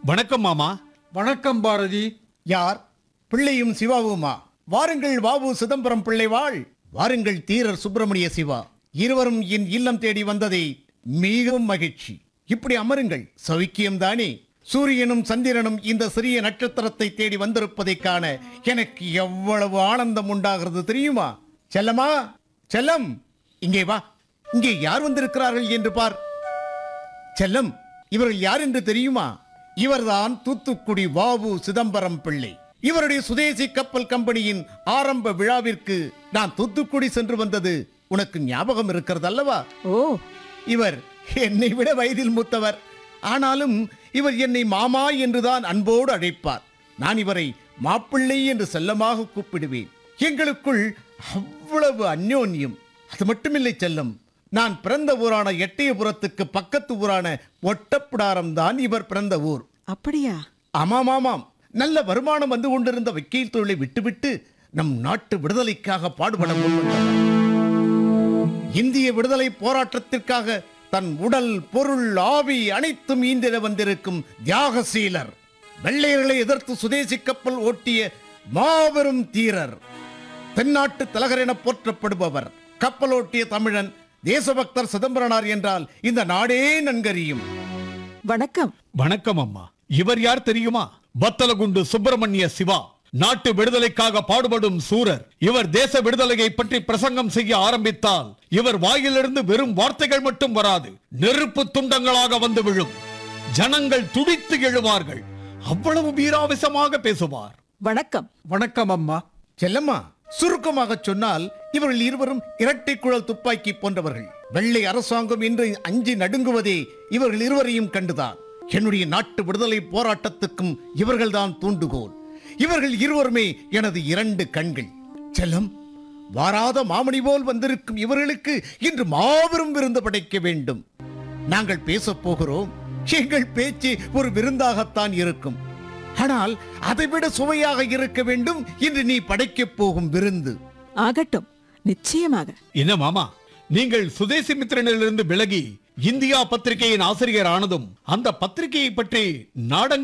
வணக்கம் மாமா வணக்கம் பாரதி யார் பிள்ளையும் சிவாவுமா வாருங்கள் வாவு சிதம்பரம் பிள்ளை வாழ் வாருங்கள் தீரர் சுப்பிரமணிய சிவா இருவரும் என் இல்லம் தேடி வந்ததை மிகவும் மகிழ்ச்சி இப்படி அமருங்கள் சௌக்கியம் தானே சூரியனும் சந்திரனும் இந்த சிறிய நட்சத்திரத்தை தேடி வந்திருப்பதை காண எனக்கு எவ்வளவு ஆனந்தம் உண்டாகிறது தெரியுமா செல்லமா செல்லம் இங்கே வா இங்கே யார் வந்திருக்கிறார்கள் என்று பார் செல்லம் இவர்கள் யார் என்று தெரியுமா இவர்தான் தூத்துக்குடி வாவு சிதம்பரம் பிள்ளை இவருடைய சுதேசி கப்பல் கம்பெனியின் ஆரம்ப விழாவிற்கு நான் தூத்துக்குடி சென்று வந்தது உனக்கு ஞாபகம் இருக்கிறது அல்லவா ஓ இவர் என்னை விட வயதில் மூத்தவர் ஆனாலும் இவர் என்னை மாமா என்றுதான் அன்போடு அழைப்பார் நான் இவரை மாப்பிள்ளை என்று செல்லமாக கூப்பிடுவேன் எங்களுக்குள் அவ்வளவு அந்யோன்யம் அது மட்டுமில்லை செல்லம் நான் பிறந்த ஊரான எட்டயபுரத்துக்கு பக்கத்து ஊரான ஒட்டப்பிடாரம் தான் இவர் பிறந்த ஊர் அப்படியா ஆமாம் ஆமாம் நல்ல வருமானம் வந்து கொண்டிருந்த வக்கீல் தொழிலை விட்டுவிட்டு நம் நாட்டு விடுதலைக்காக பாடுபட முன்வந்தவர் இந்திய விடுதலை போராட்டத்திற்காக தன் உடல் பொருள் ஆவி அனைத்தும் ஈந்திட வந்திருக்கும் தியாகசீலர் வெள்ளையர்களை எதிர்த்து சுதேசி கப்பல் ஓட்டிய மாபெரும் தீரர் தென்னாட்டு தலகர் என போற்றப்படுபவர் கப்பலோட்டிய தமிழன் தேசபக்தர் சிதம்பரனார் என்றால் இந்த நாடே நன்கறியும் வணக்கம் வணக்கம் அம்மா இவர் யார் தெரியுமா பத்தலகுண்டு சுப்பிரமணிய சிவா நாட்டு விடுதலைக்காக பாடுபடும் சூரர் இவர் தேச விடுதலையை பற்றி பிரசங்கம் செய்ய ஆரம்பித்தால் இவர் வாயிலிருந்து வெறும் வார்த்தைகள் மட்டும் வராது நெருப்பு துண்டங்களாக வந்து விழும் ஜனங்கள் துடித்து எழுவார்கள் அவ்வளவு வீராவேசமாக பேசுவார் வணக்கம் வணக்கம் அம்மா செல்லம்மா சுருக்கமாக சொன்னால் இவர்கள் இருவரும் இரட்டை குழல் துப்பாக்கி போன்றவர்கள் வெள்ளை அரசாங்கம் என்று அஞ்சி நடுங்குவதே இவர்கள் இருவரையும் கண்டுதான் என்னுடைய நாட்டு விடுதலை போராட்டத்துக்கும் இவர்கள்தான் தூண்டுகோல் இவர்கள் இருவருமே எனது இரண்டு கண்கள் செல்லம் வாராத மாமணி போல் வந்திருக்கும் இவர்களுக்கு இன்று மாபெரும் விருந்து படைக்க வேண்டும் நாங்கள் பேசப் போகிறோம் எங்கள் பேச்சு ஒரு விருந்தாகத்தான் இருக்கும் ஆனால் அதைவிட சுவையாக இருக்க வேண்டும் இன்று நீ படைக்கப் போகும் விருந்து ஆகட்டும் நிச்சயமாக என்ன மாமா நீங்கள் சுதேசி மித்திரனிலிருந்து விலகி இந்தியா பத்திரிகையின் ஆசிரியர் ஆனதும் அந்த பத்திரிகையை பற்றி நாடங்கள்